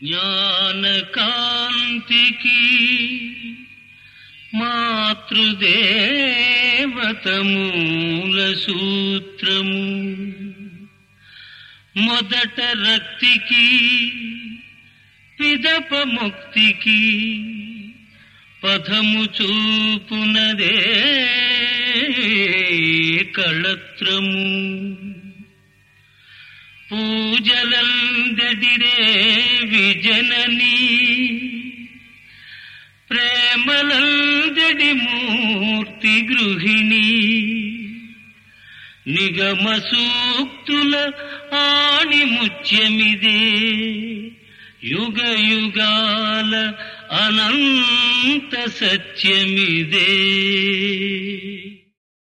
జ్ఞానకాంతికి మాతృదేవత మూల సూత్రము మొదట రక్తికి పిదప ముక్తికి పథము చూపునదే కళత్రము పూజలందడిరే విజనని ప్రేమలందడి మూర్తి గృహిణి నిగమ సూక్తుల ఆణి ముత్యమిదే యుగ యుగాల అనంత సత్యమిదే